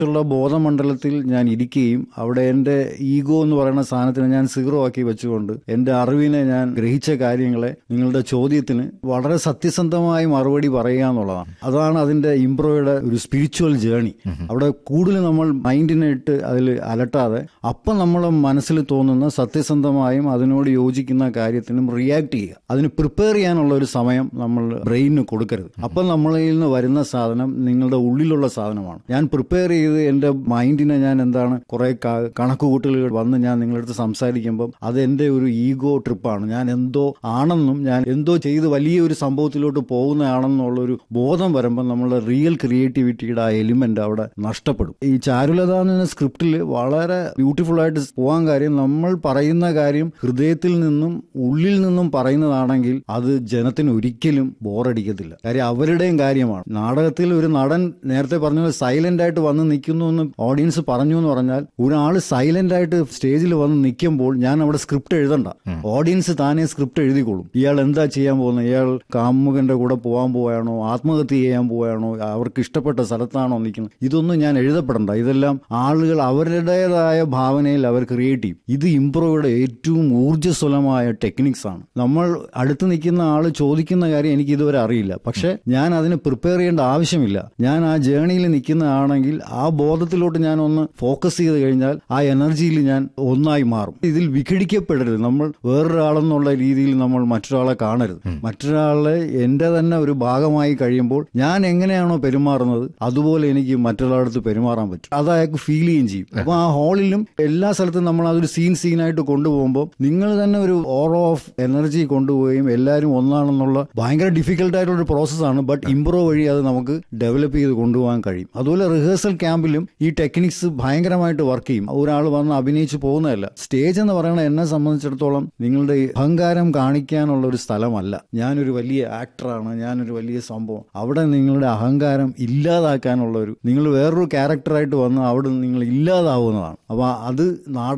ഉള്ള ബോധമണ്ഡലത്തിൽ ഞാൻ ഇരിക്കുകയും അവിടെ എൻ്റെ ഈഗോ എന്ന് പറയുന്ന സാധനത്തിനെ ഞാൻ സീറോ ആക്കി വെച്ചുകൊണ്ട് എൻ്റെ അറിവിനെ ഞാൻ ഗ്രഹിച്ച കാര്യങ്ങളെ നിങ്ങളുടെ ചോദ്യത്തിന് വളരെ സത്യസന്ധമായി മറുപടി പറയുക എന്നുള്ളതാണ് അതാണ് അതിന്റെ ഇംപ്രോയുടെ ഒരു സ്പിരിച്വൽ ജേണി അവിടെ കൂടുതൽ നമ്മൾ മൈൻഡിനെ ഇട്ട് അതിൽ അലട്ടാതെ അപ്പം നമ്മളെ മനസ്സിൽ തോന്നുന്ന സത്യസന്ധമായും അതിനോട് യോജിക്കുന്ന കാര്യത്തിനും റിയാക്ട് ചെയ്യുക അതിന് പ്രിപ്പയർ ചെയ്യാനുള്ള ഒരു സമയം നമ്മൾ ബ്രെയിനിന് കൊടുക്കരുത് അപ്പം നമ്മളിൽ നിന്ന് വരുന്ന സാധനം നിങ്ങളുടെ ഉള്ളിലുള്ള സാധനമാണ് ഞാൻ പ്രിപ്പയർ ചെയ്ത് എൻ്റെ മൈൻഡിനെ ഞാൻ എന്താണ് കുറെ കണക്കുകൂട്ടലുകൾ വന്ന് ഞാൻ നിങ്ങളടുത്ത് സംസാരിക്കുമ്പം അത് എൻ്റെ ഒരു ഈഗോ ട്രിപ്പാണ് ഞാൻ എന്തോ ആണെന്നും ഞാൻ എന്തോ ചെയ്ത് വലിയ ഒരു സംഭവത്തിലോട്ട് പോകുന്നതാണെന്നുള്ള ഒരു ബോധം വരുമ്പോൾ നമ്മളുടെ റിയൽ ക്രിയേറ്റിവിറ്റിയുടെ ആ എലിമെന്റ് അവിടെ നഷ്ടപ്പെടും ഈ ചാരുലത എന്ന സ്ക്രിപ്റ്റിൽ വളരെ ബ്യൂട്ടിഫുൾ ആയിട്ട് പോകാൻ കാര്യം നമ്മൾ പറയുന്ന കാര്യം ഹൃദയത്തിൽ നിന്നും ഉള്ളിൽ നിന്നും പറയുന്നതാണെങ്കിൽ അത് ജനത്തിന് ഒരിക്കലും ബോറടിക്കത്തില്ല കാര്യം അവരുടെയും കാര്യമാണ് നാടകത്തിൽ ഒരു നടൻ നേരത്തെ പറഞ്ഞ പോലെ സൈലന്റ് ആയിട്ട് വന്ന് നിൽക്കുന്നു എന്ന് ഓഡിയൻസ് പറഞ്ഞു എന്ന് പറഞ്ഞാൽ ഒരാൾ സൈലന്റ് ആയിട്ട് സ്റ്റേജിൽ വന്ന് നിൽക്കുമ്പോൾ ഞാൻ അവിടെ സ്ക്രിപ്റ്റ് എഴുതണ്ട ഓഡിയൻസ് താനേ സ്ക്രിപ്റ്റ് എഴുതിക്കോളും ഇയാൾ എന്താ ചെയ്യാൻ പോകുന്നത് ഇയാൾ കാമുകന്റെ കൂടെ പോകാൻ പോവാണോ ആത്മഹത്യ ചെയ്യാൻ പോവാണോ അവർക്ക് ഇഷ്ടപ്പെട്ട സ്ഥലത്താണോ നിൽക്കുന്നത് ഇതൊന്നും ഞാൻ എഴുതപ്പെടണ്ട ഇതെല്ലാം ആളുകൾ അവരുടേതായ ഭാവനയിൽ അവർ ക്രിയേറ്റ് ചെയ്യും ഇത് ഇംപ്രോയുടെ ഏറ്റവും ഊർജ്ജസ്വലമായ ടെക്നിക്സ് ആണ് നമ്മൾ അടുത്ത് നിൽക്കുന്ന ആൾ ചോദിക്കുന്ന കാര്യം എനിക്ക് ഇതുവരെ അറിയില്ല പക്ഷെ ഞാൻ അതിന് പ്രിപ്പയർ ചെയ്യേണ്ട ആവശ്യമില്ല ഞാൻ ആ ജേണിയിൽ നിൽക്കുന്നതാണെങ്കിൽ ആ ബോധത്തിലോട്ട് ഞാൻ ഒന്ന് ഫോക്കസ് ചെയ്ത് കഴിഞ്ഞാൽ ആ എനർജിയിൽ ഞാൻ ഒന്നായി മാറും ഇതിൽ വിഘടിക്കപ്പെടരുത് നമ്മൾ വേറൊരാളെന്നുള്ള രീതിയിൽ നമ്മൾ മറ്റൊരാളെ കാണരുത് മറ്റൊരാളെ എന്റെ തന്നെ ഒരു ഭാഗമായി കഴിയുമ്പോൾ ഞാൻ എങ്ങനെയാണോ പെരുമാറുന്നത് അതുപോലെ എനിക്ക് മറ്റൊരാളടുത്ത് പെരുമാറാൻ പറ്റും അത് അയാൾക്ക് ഫീൽ ചെയ്യുകയും ചെയ്യും അപ്പൊ ആ ഹാളിലും എല്ലാ സ്ഥലത്തും നമ്മൾ അതൊരു സീൻ സീനായിട്ട് കൊണ്ടുപോകുമ്പോൾ നിങ്ങൾ തന്നെ ഒരു ഓറോ ഓഫ് എനർജി കൊണ്ടുപോവുകയും എല്ലാവരും ഒന്നാണെന്നുള്ള ഭയങ്കര ഡിഫിക്കൽട്ട് ആയിട്ടുള്ള ഒരു പ്രോസസ്സാണ് ബട്ട് ഇംപ്രൂവ് വഴി അത് നമുക്ക് ഡെവലപ്പ് ചെയ്ത് കൊണ്ടുപോകാൻ കഴിയും അതുപോലെ റിഹേഴ്സൽ ക്യാമ്പിലും ഈ ടെക്നിക്സ് ഭയങ്കരമായിട്ട് വർക്ക് ചെയ്യും ഒരാൾ വന്ന് അഭിനയിച്ച് പോകുന്നതല്ല സ്റ്റേജ് എന്ന് പറയുന്നത് എന്നെ സംബന്ധിച്ചിടത്തോളം നിങ്ങളുടെ ഈ അഹങ്കാരം കാണിക്കാനുള്ള ഒരു സ്ഥലമല്ല ഞാനൊരു വലിയ ആക്ടറാണ് ഞാനൊരു വലിയ സംഭവം അവിടെ നിങ്ങളുടെ അഹങ്കാരം ഇല്ലാതാക്കാനുള്ള ഒരു നിങ്ങൾ വേറൊരു ക്യാരക്ടറായിട്ട് വന്ന് അവിടെ നിങ്ങൾ ഇല്ലാതാവുന്നതാണ് അപ്പൊ അത് നാടക